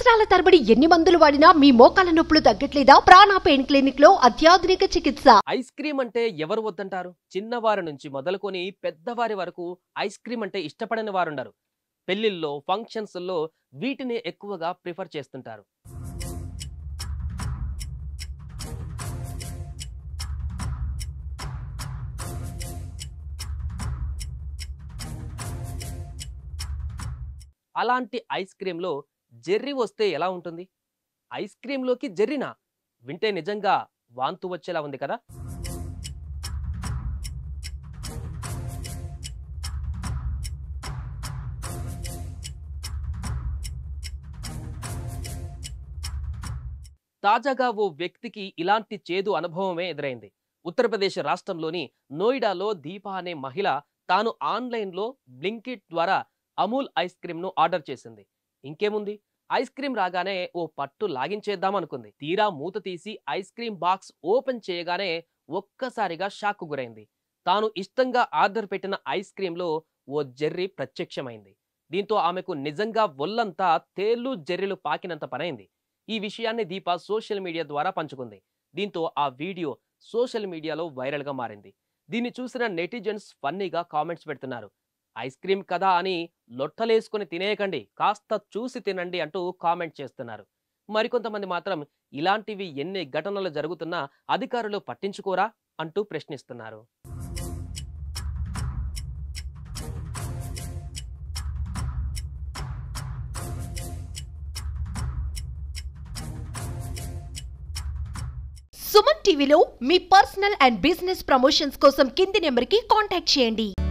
సంవత్సరాల తరబడి ఎన్ని మందులు వాడినా మీ మోకాల నొప్పులు తగ్గట్లేదా ప్రాణ పెయిన్ క్లినిక్ లో అత్యాధునిక చికిత్స ఐస్ క్రీమ్ అంటే ఎవరు వద్దంటారు చిన్నవారి నుంచి మొదలుకొని పెద్దవారి వరకు ఐస్ క్రీమ్ అంటే ఇష్టపడని వారుండరు పెళ్లిల్లో ఫంక్షన్స్లో వీటిని ఎక్కువగా ప్రిఫర్ చేస్తుంటారు అలాంటి ఐస్ క్రీంలో జెర్రీ వస్తే ఎలా ఉంటుంది ఐస్ క్రీంలోకి జెర్రీనా వింటే నిజంగా వాంతు వచ్చేలా ఉంది కదా తాజాగా ఓ వ్యక్తికి ఇలాంటి చేదు అనుభవమే ఎదురైంది ఉత్తరప్రదేశ్ రాష్ట్రంలోని నోయిడాలో దీప అనే మహిళ తాను ఆన్లైన్లో బ్లింకిట్ ద్వారా అమూల్ ఐస్ క్రీమ్ను ఆర్డర్ చేసింది ఇంకేముంది ఐస్ క్రీమ్ రాగానే ఓ పట్టు లాగించేద్దాం అనుకుంది తీరా మూత తీసి ఐస్ క్రీమ్ బాక్స్ ఓపెన్ చేయగానే ఒక్కసారిగా షాక్ గురైంది తాను ఇష్టంగా ఆర్డర్ పెట్టిన ఐస్ క్రీంలో ఓ జెర్రీ ప్రత్యక్షమైంది దీంతో ఆమెకు నిజంగా ఒళ్ళంతా తేళ్లు జెర్రీలు పాకినంత పనైంది ఈ విషయాన్ని దీప సోషల్ మీడియా ద్వారా పంచుకుంది దీంతో ఆ వీడియో సోషల్ మీడియాలో వైరల్గా మారింది దీన్ని చూసిన నెటిజన్స్ ఫన్నీగా కామెంట్స్ పెడుతున్నారు ఐస్ క్రీమ్ కదా అని లొట్టలేసుకుని తినేయకండి కాస్త చూసి తినండి అంటూ కామెంట్ చేస్తున్నారు మరికొంతమంది మాత్రం ఇలాంటివి ఎన్ని ఘటనలు జరుగుతున్నా అధికారులు పట్టించుకోరా అంటూ ప్రశ్నిస్తున్నారు సుమన్ టీవీలో మీ పర్సనల్ అండ్ బిజినెస్ ప్రమోషన్స్ కోసం కింది నెంబర్ కి కాంటాక్ట్ చేయండి